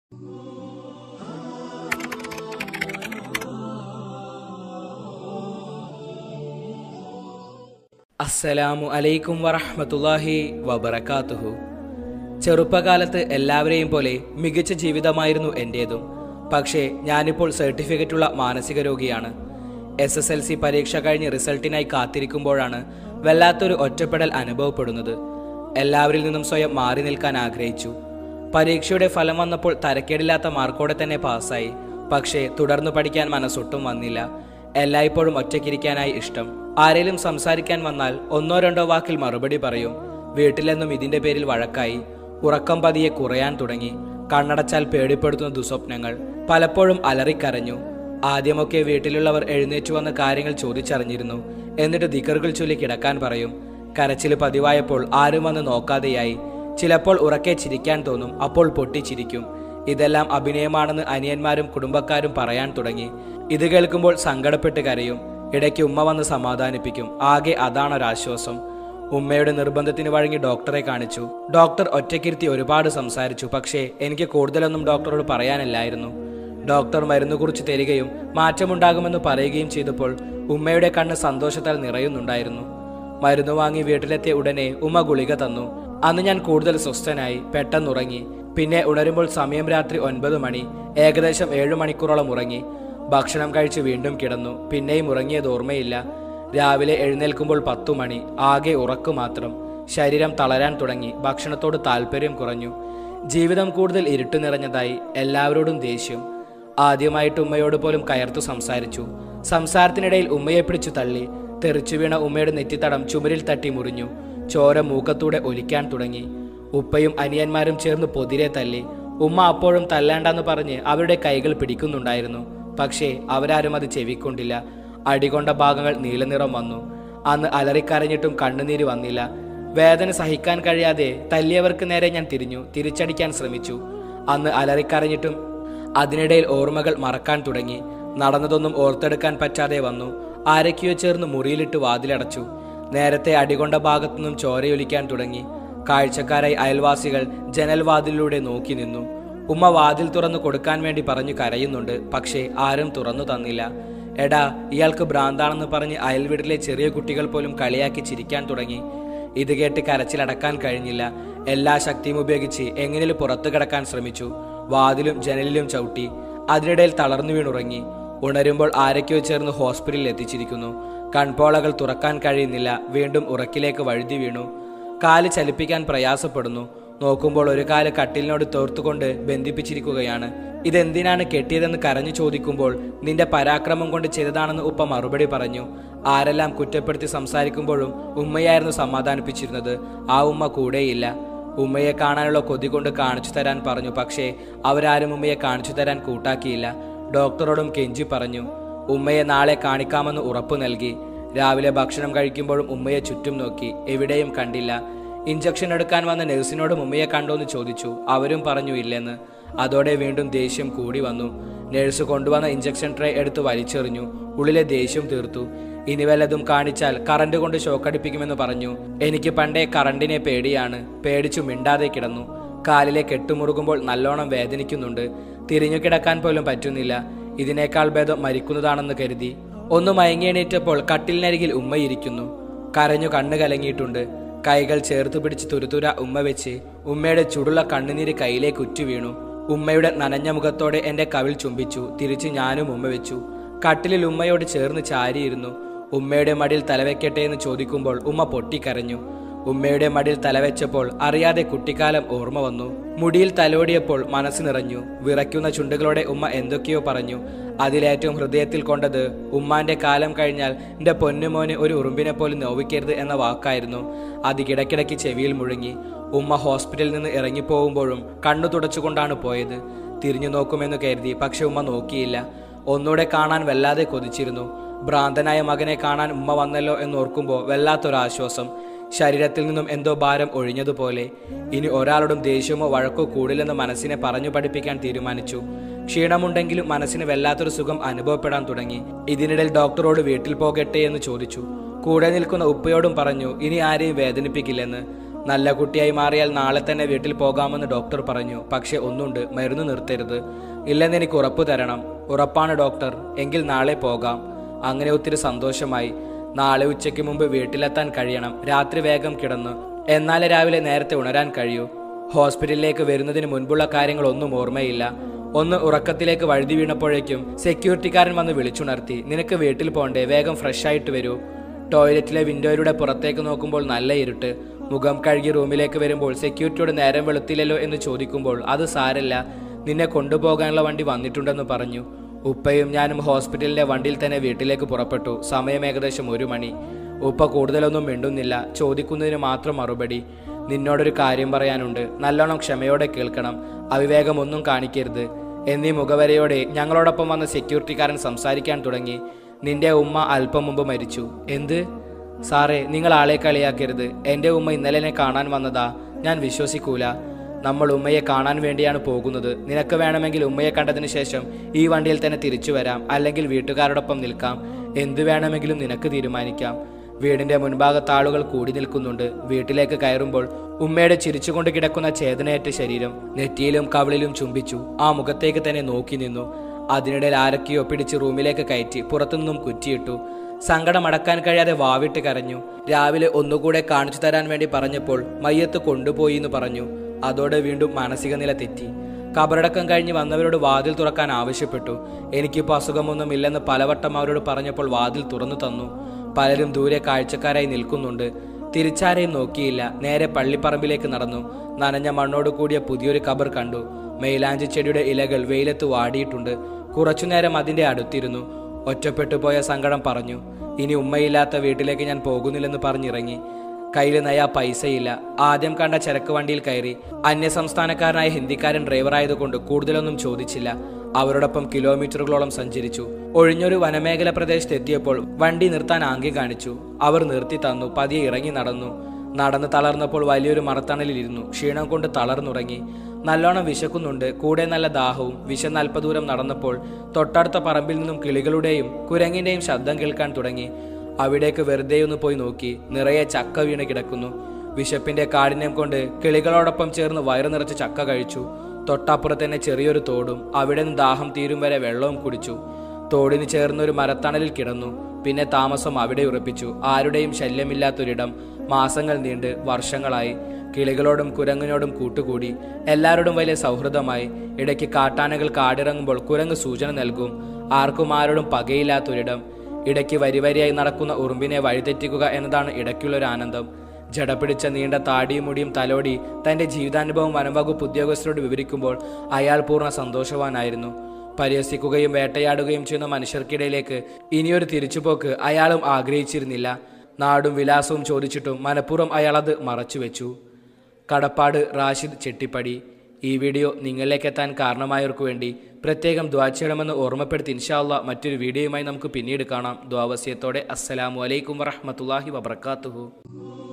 അസ്സലാമു അലൈക്കും വറഹ്മത്തുള്ളാഹി വബറകാതുഹു ചെറുപ്പകാലത്ത് എല്ലാവരെയും പോലെ മികച്ച ജീവിതമായിരുന്നു എൻ്റേതും പക്ഷേ ഞാനിപ്പോൾ സർട്ടിഫിക്കറ്റുള്ള മാനസിക രോഗിയാണ് എസ് എസ് എൽ സി പരീക്ഷ കഴിഞ്ഞ് റിസൾട്ടിനായി കാത്തിരിക്കുമ്പോഴാണ് വല്ലാത്തൊരു ഒറ്റപ്പെടൽ അനുഭവപ്പെടുന്നത് എല്ലാവരിൽ നിന്നും സ്വയം മാറി നിൽക്കാൻ ആഗ്രഹിച്ചു പരീക്ഷയുടെ ഫലം വന്നപ്പോൾ തരക്കേടില്ലാത്ത മാർക്കോടെ തന്നെ പാസ്സായി പക്ഷേ തുടർന്ന് പഠിക്കാൻ മനസ്സൊട്ടും വന്നില്ല എല്ലായ്പ്പോഴും ഒറ്റയ്ക്കിരിക്കാനായി ഇഷ്ടം ആരെങ്കിലും സംസാരിക്കാൻ വന്നാൽ ഒന്നോ രണ്ടോ വാക്കിൽ മറുപടി പറയും വീട്ടിലെന്നും ഇതിന്റെ പേരിൽ വഴക്കായി ഉറക്കം പതിയെ കുറയാൻ തുടങ്ങി കണ്ണടച്ചാൽ പേടിപ്പെടുത്തുന്ന ദുസ്വപ്നങ്ങൾ പലപ്പോഴും അലറിക്കരഞ്ഞു ആദ്യമൊക്കെ വീട്ടിലുള്ളവർ എഴുന്നേറ്റു വന്ന കാര്യങ്ങൾ ചോദിച്ചറിഞ്ഞിരുന്നു എന്നിട്ട് ദിക്കറുകൾ ചൊല്ലി കിടക്കാൻ പറയും കരച്ചിൽ പതിവായപ്പോൾ ആരും വന്ന് നോക്കാതെയായി ചിലപ്പോൾ ഉറക്കെ ചിരിക്കാൻ തോന്നും അപ്പോൾ പൊട്ടിച്ചിരിക്കും ഇതെല്ലാം അഭിനയമാണെന്ന് അനിയന്മാരും കുടുംബക്കാരും പറയാൻ തുടങ്ങി ഇത് കേൾക്കുമ്പോൾ സങ്കടപ്പെട്ട് കരയും ഇടയ്ക്ക് ഉമ്മ വന്ന് സമാധാനിപ്പിക്കും ആകെ അതാണൊരാശ്വാസം ഉമ്മയുടെ നിർബന്ധത്തിന് വഴങ്ങി ഡോക്ടറെ കാണിച്ചു ഡോക്ടർ ഒറ്റയ്ക്കിരുത്തി ഒരുപാട് സംസാരിച്ചു പക്ഷേ എനിക്ക് കൂടുതലൊന്നും ഡോക്ടറോട് പറയാനില്ലായിരുന്നു ഡോക്ടർ മരുന്ന് കുറിച്ച് തരികയും മാറ്റമുണ്ടാകുമെന്ന് പറയുകയും ചെയ്തപ്പോൾ ഉമ്മയുടെ കണ്ണ് സന്തോഷത്താൽ നിറയുന്നുണ്ടായിരുന്നു മരുന്ന് വാങ്ങി വീട്ടിലെത്തിയ ഉടനെ ഉമ്മ ഗുളിക തന്നു അന്ന് ഞാൻ കൂടുതൽ സ്വസ്ഥനായി പെട്ടെന്നുറങ്ങി പിന്നെ ഉണരുമ്പോൾ സമയം രാത്രി ഒൻപത് മണി ഏകദേശം ഏഴു മണിക്കൂറോളം ഉറങ്ങി ഭക്ഷണം കഴിച്ച് വീണ്ടും കിടന്നു പിന്നെയും ഉറങ്ങിയത് ഓർമ്മയില്ല രാവിലെ എഴുന്നേൽക്കുമ്പോൾ പത്തു മണി ആകെ ഉറക്കു മാത്രം ശരീരം തളരാൻ തുടങ്ങി ഭക്ഷണത്തോട് താല്പര്യം കുറഞ്ഞു ജീവിതം കൂടുതൽ ഇരുട്ടു നിറഞ്ഞതായി എല്ലാവരോടും ദേഷ്യം ആദ്യമായിട്ട് ഉമ്മയോട് പോലും കയർത്തു സംസാരിച്ചു സംസാരത്തിനിടയിൽ ഉമ്മയെ പിടിച്ചു തള്ളി തെറിച്ചു വീണ ഉമ്മയുടെ നെറ്റിത്തടം ചുമരിൽ തട്ടി മുറിഞ്ഞു ചോര മൂക്കത്തൂടെ ഒലിക്കാൻ തുടങ്ങി ഉപ്പയും അനിയന്മാരും ചേർന്ന് പൊതിരെ തല്ലി ഉമ്മ അപ്പോഴും തല്ലാണ്ടെന്ന് പറഞ്ഞ് അവരുടെ കൈകൾ പിടിക്കുന്നുണ്ടായിരുന്നു പക്ഷേ അവരാരും അത് ചെവിക്കൊണ്ടില്ല അടികൊണ്ട ഭാഗങ്ങൾ നീലനിറം വന്നു അന്ന് അലറിക്കരഞ്ഞിട്ടും കണ്ണുനീര് വന്നില്ല വേദന സഹിക്കാൻ കഴിയാതെ തല്ലിയവർക്ക് നേരെ ഞാൻ തിരിഞ്ഞു തിരിച്ചടിക്കാൻ ശ്രമിച്ചു അന്ന് അലറിക്കരഞ്ഞിട്ടും അതിനിടയിൽ ഓർമ്മകൾ മറക്കാൻ തുടങ്ങി നടന്നതൊന്നും ഓർത്തെടുക്കാൻ പറ്റാതെ വന്നു ആരൊക്കെയോ ചേർന്ന് മുറിയിലിട്ട് വാതിലടച്ചു നേരത്തെ അടികൊണ്ട ഭാഗത്തുനിന്നും ചോരയൊലിക്കാൻ തുടങ്ങി കാഴ്ചക്കാരായി അയൽവാസികൾ ജനൽവാതിലിലൂടെ നോക്കി നിന്നു ഉമ്മ വാതിൽ തുറന്നു കൊടുക്കാൻ വേണ്ടി പറഞ്ഞു കരയുന്നുണ്ട് പക്ഷേ ആരും തുറന്നു തന്നില്ല എടാ ഇയാൾക്ക് ഭ്രാന്താണെന്ന് പറഞ്ഞ് അയൽവീട്ടിലെ ചെറിയ കുട്ടികൾ പോലും കളിയാക്കി ചിരിക്കാൻ തുടങ്ങി ഇത് കേട്ട് കരച്ചിലടക്കാൻ കഴിഞ്ഞില്ല എല്ലാ ശക്തിയും ഉപയോഗിച്ച് എങ്ങനെയും പുറത്തു കിടക്കാൻ ശ്രമിച്ചു വാതിലും ജനലിലും ചവിട്ടി അതിനിടയിൽ തളർന്നു വീണുറങ്ങി ഉണരുമ്പോൾ ആരൊക്കെയോ ചേർന്ന് ഹോസ്പിറ്റലിൽ എത്തിച്ചിരിക്കുന്നു കൺപോളകൾ തുറക്കാൻ കഴിയുന്നില്ല വീണ്ടും ഉറക്കിലേക്ക് വഴുതി വീണു കാല് ചലിപ്പിക്കാൻ പ്രയാസപ്പെടുന്നു നോക്കുമ്പോൾ ഒരു കാല് കട്ടിലിനോട് തോർത്തുകൊണ്ട് ബന്ധിപ്പിച്ചിരിക്കുകയാണ് ഇതെന്തിനാണ് കെട്ടിയതെന്ന് കരഞ്ഞു ചോദിക്കുമ്പോൾ നിന്റെ പരാക്രമം കൊണ്ട് ചെയ്തതാണെന്ന് ഉപ്പ മറുപടി പറഞ്ഞു ആരെല്ലാം കുറ്റപ്പെടുത്തി സംസാരിക്കുമ്പോഴും ഉമ്മയായിരുന്നു സമാധാനിപ്പിച്ചിരുന്നത് ആ ഉമ്മ കൂടെയില്ല ഉമ്മയെ കാണാനുള്ള കൊതി കൊണ്ട് കാണിച്ചു തരാൻ പറഞ്ഞു പക്ഷേ അവരാരും ഉമ്മയെ കാണിച്ചു തരാൻ കൂട്ടാക്കിയില്ല ഡോക്ടറോടും കെഞ്ചി പറഞ്ഞു ഉമ്മയെ നാളെ കാണിക്കാമെന്ന് ഉറപ്പു നൽകി രാവിലെ ഭക്ഷണം കഴിക്കുമ്പോഴും ഉമ്മയെ ചുറ്റും നോക്കി എവിടെയും കണ്ടില്ല ഇഞ്ചക്ഷൻ എടുക്കാൻ വന്ന നഴ്സിനോടും ഉമ്മയെ കണ്ടോന്ന് ചോദിച്ചു അവരും പറഞ്ഞു ഇല്ലെന്ന് അതോടെ വീണ്ടും ദേഷ്യം കൂടി വന്നു നഴ്സ് കൊണ്ടുവന്ന ഇഞ്ചക്ഷൻ ട്രേ എടുത്ത് വലിച്ചെറിഞ്ഞു ഉള്ളിലെ ദേഷ്യം തീർത്തു ഇനി വല്ലതും കാണിച്ചാൽ കറണ്ട് കൊണ്ട് ഷോക്കടിപ്പിക്കുമെന്ന് പറഞ്ഞു എനിക്ക് പണ്ടേ കറണ്ടിനെ പേടിയാണ് പേടിച്ചു മിണ്ടാതെ കിടന്നു കാലിലെ കെട്ടുമുറുകുമ്പോൾ നല്ലോണം വേദനിക്കുന്നുണ്ട് തിരിഞ്ഞു കിടക്കാൻ പോലും പറ്റുന്നില്ല ഇതിനേക്കാൾ ഭേദം മരിക്കുന്നതാണെന്ന് കരുതി ഒന്ന് മയങ്ങിയെണീറ്റപ്പോൾ കട്ടിലിനരികിൽ ഉമ്മയിരിക്കുന്നു കരഞ്ഞു കണ്ണ് കലങ്ങിയിട്ടുണ്ട് കൈകൾ ചേർത്ത് പിടിച്ച് തുരുതുര ഉമ്മ വെച്ച് ഉമ്മയുടെ ചുടുള്ള കണ്ണുനീര് കയ്യിലേക്ക് ഉറ്റു വീണു ഉമ്മയുടെ നനഞ്ഞ മുഖത്തോടെ എന്റെ കവിൾ ചുംബിച്ചു തിരിച്ച് ഞാനും ഉമ്മ വെച്ചു കട്ടിലിൽ ഉമ്മയോട് ചേർന്ന് ചാരിയിരുന്നു ഉമ്മയുടെ മടിയിൽ തലവെക്കട്ടെ എന്ന് ചോദിക്കുമ്പോൾ ഉമ്മ പൊട്ടിക്കരഞ്ഞു ഉമ്മയുടെ മടിയിൽ തലവെച്ചപ്പോൾ അറിയാതെ കുട്ടിക്കാലം ഓർമ്മ വന്നു മുടിയിൽ തലോടിയപ്പോൾ മനസ്സ് നിറഞ്ഞു വിറയ്ക്കുന്ന ചുണ്ടുകളോടെ ഉമ്മ എന്തൊക്കെയോ പറഞ്ഞു അതിലേറ്റവും ഹൃദയത്തിൽ കൊണ്ടത് ഉമ്മാന്റെ കാലം കഴിഞ്ഞാൽ എന്റെ പൊന്നുമോന് ഒരു ഉറുമ്പിനെ പോലും നോവിക്കരുത് എന്ന വാക്കായിരുന്നു അത് കിടക്കിടയ്ക്ക് ചെവിയിൽ മുഴുങ്ങി ഉമ്മ ഹോസ്പിറ്റലിൽ നിന്ന് ഇറങ്ങിപ്പോകുമ്പോഴും കണ്ണു തുടച്ചുകൊണ്ടാണ് പോയത് തിരിഞ്ഞു നോക്കുമെന്ന് കരുതി പക്ഷെ ഉമ്മ നോക്കിയില്ല ഒന്നുകൂടെ കാണാൻ വല്ലാതെ കൊതിച്ചിരുന്നു ഭ്രാന്തനായ മകനെ കാണാൻ ഉമ്മ വന്നല്ലോ എന്നോർക്കുമ്പോൾ വല്ലാത്തൊരാശ്വാസം ശരീരത്തിൽ നിന്നും എന്തോ ഭാരം ഒഴിഞ്ഞതുപോലെ ഇനി ഒരാളോടും ദേഷ്യമോ വഴക്കോ കൂടില്ലെന്ന് മനസ്സിനെ പറഞ്ഞു പഠിപ്പിക്കാൻ തീരുമാനിച്ചു ക്ഷീണമുണ്ടെങ്കിലും മനസ്സിന് വല്ലാത്തൊരു സുഖം അനുഭവപ്പെടാൻ തുടങ്ങി ഇതിനിടയിൽ ഡോക്ടറോട് വീട്ടിൽ പോകട്ടെ എന്ന് ചോദിച്ചു കൂടെ നിൽക്കുന്ന ഉപ്പയോടും പറഞ്ഞു ഇനി ആരെയും വേദനിപ്പിക്കില്ലെന്ന് നല്ല കുട്ടിയായി മാറിയാൽ നാളെ തന്നെ വീട്ടിൽ പോകാമെന്ന് ഡോക്ടർ പറഞ്ഞു പക്ഷെ ഒന്നുണ്ട് മരുന്ന് നിർത്തരുത് ഇല്ലെന്ന് എനിക്ക് ഉറപ്പ് തരണം ഉറപ്പാണ് ഡോക്ടർ എങ്കിൽ നാളെ പോകാം അങ്ങനെ ഒത്തിരി സന്തോഷമായി നാളെ ഉച്ചയ്ക്ക് മുമ്പ് വീട്ടിലെത്താൻ കഴിയണം രാത്രി വേഗം കിടന്നു എന്നാലേ രാവിലെ നേരത്തെ ഉണരാൻ കഴിയൂ ഹോസ്പിറ്റലിലേക്ക് വരുന്നതിന് മുൻപുള്ള കാര്യങ്ങളൊന്നും ഓർമ്മയില്ല ഒന്ന് ഉറക്കത്തിലേക്ക് വഴുതി വീണപ്പോഴേക്കും സെക്യൂരിറ്റിക്കാരൻ വന്ന് വിളിച്ചുണർത്തി നിനക്ക് വീട്ടിൽ പോണ്ടേ വേഗം ഫ്രഷ് ആയിട്ട് വരൂ ടോയ്ലറ്റിലെ വിൻഡോയിലൂടെ പുറത്തേക്ക് നോക്കുമ്പോൾ നല്ല ഇരുട്ട് മുഖം കഴുകി റൂമിലേക്ക് വരുമ്പോൾ സെക്യൂരിറ്റിയോട് നേരം വെളുത്തില്ലല്ലോ എന്ന് ചോദിക്കുമ്പോൾ അത് സാരല്ല നിന്നെ കൊണ്ടുപോകാനുള്ള വണ്ടി വന്നിട്ടുണ്ടെന്ന് പറഞ്ഞു ഉപ്പയും ഞാനും ഹോസ്പിറ്റലിന്റെ വണ്ടിയിൽ തന്നെ വീട്ടിലേക്ക് പുറപ്പെട്ടു സമയം ഏകദേശം ഒരു മണി ഉപ്പ കൂടുതലൊന്നും മിണ്ടുന്നില്ല ചോദിക്കുന്നതിന് മാത്രം മറുപടി നിന്നോടൊരു കാര്യം പറയാനുണ്ട് നല്ലോണം ക്ഷമയോടെ കേൾക്കണം അവിവേകം ഒന്നും കാണിക്കരുത് എന്നീ മുഖവരയോടെ ഞങ്ങളോടൊപ്പം വന്ന സെക്യൂരിറ്റിക്കാരൻ സംസാരിക്കാൻ തുടങ്ങി നിന്റെ ഉമ്മ അല്പം മുമ്പ് മരിച്ചു എന്ത് സാറേ നിങ്ങൾ ആളെ കളിയാക്കരുത് എൻ്റെ ഉമ്മ ഇന്നലെ എന്നെ കാണാൻ വന്നതാ ഞാൻ വിശ്വസിക്കൂല നമ്മൾ ഉമ്മയെ കാണാൻ വേണ്ടിയാണ് പോകുന്നത് നിനക്ക് വേണമെങ്കിൽ ഉമ്മയെ കണ്ടതിന് ശേഷം ഈ വണ്ടിയിൽ തന്നെ തിരിച്ചു വരാം അല്ലെങ്കിൽ വീട്ടുകാരോടൊപ്പം നിൽക്കാം എന്തു വേണമെങ്കിലും നിനക്ക് തീരുമാനിക്കാം വീടിന്റെ മുൻഭാഗത്ത് ആളുകൾ കൂടി നിൽക്കുന്നുണ്ട് വീട്ടിലേക്ക് കയറുമ്പോൾ ഉമ്മയുടെ ചിരിച്ചുകൊണ്ട് കിടക്കുന്ന ചേതനയേറ്റ ശരീരം നെറ്റിയിലും കവിളിലും ചുംബിച്ചു ആ മുഖത്തേക്ക് തന്നെ നോക്കി നിന്നു അതിനിടയിൽ ആരൊക്കെയോ പിടിച്ച് റൂമിലേക്ക് കയറ്റി പുറത്തുനിന്നും കുറ്റിയിട്ടു സങ്കടം അടക്കാൻ കഴിയാതെ വാവിട്ട് കരഞ്ഞു രാവിലെ ഒന്നുകൂടെ കാണിച്ചു തരാൻ വേണ്ടി പറഞ്ഞപ്പോൾ മയ്യത്ത് കൊണ്ടുപോയി എന്ന് പറഞ്ഞു അതോടെ വീണ്ടും മാനസിക നില തെറ്റി കബറടക്കം കഴിഞ്ഞ് വന്നവരോട് വാതിൽ തുറക്കാൻ ആവശ്യപ്പെട്ടു എനിക്കിപ്പോൾ അസുഖമൊന്നും ഇല്ലെന്ന് പലവട്ടം അവരോട് പറഞ്ഞപ്പോൾ വാതിൽ തുറന്നു തന്നു പലരും ദൂരെ കാഴ്ചക്കാരായി നിൽക്കുന്നുണ്ട് തിരിച്ചാരെയും നോക്കിയില്ല നേരെ പള്ളിപ്പറമ്പിലേക്ക് നടന്നു നനഞ്ഞ മണ്ണോട് കൂടിയ പുതിയൊരു കബർ കണ്ടു മെയിലാഞ്ചി ചെടിയുടെ ഇലകൾ വെയിലത്ത് വാടിയിട്ടുണ്ട് കുറച്ചുനേരം അതിന്റെ അടുത്തിരുന്നു ഒറ്റപ്പെട്ടു പോയ സങ്കടം പറഞ്ഞു ഇനി ഉമ്മയില്ലാത്ത വീട്ടിലേക്ക് ഞാൻ പോകുന്നില്ലെന്ന് പറഞ്ഞിറങ്ങി കയ്യിൽ നയാ പൈസയില്ല ആദ്യം കണ്ട ചരക്ക് വണ്ടിയിൽ കയറി അന്യസംസ്ഥാനക്കാരനായ ഹിന്ദിക്കാരൻ ഡ്രൈവറായതുകൊണ്ട് കൂടുതലൊന്നും ചോദിച്ചില്ല അവരോടൊപ്പം കിലോമീറ്ററുകളോളം സഞ്ചരിച്ചു ഒഴിഞ്ഞൊരു വനമേഖല പ്രദേശത്ത് എത്തിയപ്പോൾ വണ്ടി നിർത്താൻ ആംഗ്യം കാണിച്ചു അവർ നിർത്തി തന്നു പതിയെ ഇറങ്ങി നടന്നു നടന്ന് തളർന്നപ്പോൾ വലിയൊരു മറത്തണലിലിരുന്നു ക്ഷീണം കൊണ്ട് തളർന്നുറങ്ങി നല്ലോണം വിശക്കുന്നുണ്ട് കൂടെ നല്ല ദാഹവും വിശന്ന് അല്പദൂരം നടന്നപ്പോൾ തൊട്ടടുത്ത പറമ്പിൽ നിന്നും കിളികളുടെയും കുരങ്ങിന്റെയും ശബ്ദം കേൾക്കാൻ തുടങ്ങി അവിടേക്ക് വെറുതെ ഒന്ന് പോയി നോക്കി നിറയെ ചക്ക വീണ് കിടക്കുന്നു വിശപ്പിന്റെ കാഠിന്യം കൊണ്ട് കിളികളോടൊപ്പം ചേർന്ന് വയറു നിറച്ച് ചക്ക കഴിച്ചു തൊട്ടപ്പുറത്ത് തന്നെ ചെറിയൊരു തോടും അവിടെ നിന്ന് ദാഹം തീരും വരെ വെള്ളവും കുടിച്ചു തോടിന് ചേർന്ന് ഒരു മരത്തണലിൽ കിടന്നു പിന്നെ താമസം അവിടെ ഉറപ്പിച്ചു ആരുടെയും ശല്യമില്ലാത്തൊരിടം മാസങ്ങൾ നീണ്ട് വർഷങ്ങളായി കിളികളോടും കുരങ്ങിനോടും കൂട്ടുകൂടി എല്ലാവരോടും വലിയ സൗഹൃദമായി ഇടയ്ക്ക് കാട്ടാനകൾ കാടിറങ്ങുമ്പോൾ കുരങ്ങ് സൂചന നൽകും ആർക്കും ആരോടും പകയില്ലാത്തൊരിടം ഇടയ്ക്ക് വരിവരിയായി നടക്കുന്ന ഉറുമ്പിനെ വഴിതെറ്റിക്കുക എന്നതാണ് ഇടയ്ക്കുള്ളൊരു ആനന്ദം ജടപിടിച്ച നീണ്ട താടിയും മുടിയും തലോടി തന്റെ ജീവിതാനുഭവം വനംവകുപ്പ് ഉദ്യോഗസ്ഥരോട് വിവരിക്കുമ്പോൾ അയാൾ പൂർണ്ണ സന്തോഷവാനായിരുന്നു പരിഹസിക്കുകയും വേട്ടയാടുകയും ചെയ്യുന്ന മനുഷ്യർക്കിടയിലേക്ക് ഇനിയൊരു തിരിച്ചുപോക്ക് അയാളും ആഗ്രഹിച്ചിരുന്നില്ല നാടും വിലാസവും ചോദിച്ചിട്ടും മനഃപൂർവ്വം അയാൾ അത് മറച്ചുവെച്ചു കടപ്പാട് റാഷിദ് ചെട്ടിപ്പടി ഈ വീഡിയോ നിങ്ങളിലേക്ക് എത്താൻ കാരണമായവർക്ക് വേണ്ടി പ്രത്യേകം ദ്വാ ചെയ്യണമെന്ന് ഓർമ്മപ്പെടുത്തി ഇൻഷാല്ല മറ്റൊരു വീഡിയോയുമായി നമുക്ക് പിന്നീട് കാണാം ദ്വാവസ്യത്തോടെ അസ്സലാമു അലൈക്കും വറഹമത്തല്ലാഹി വബർക്കാത്തുഹു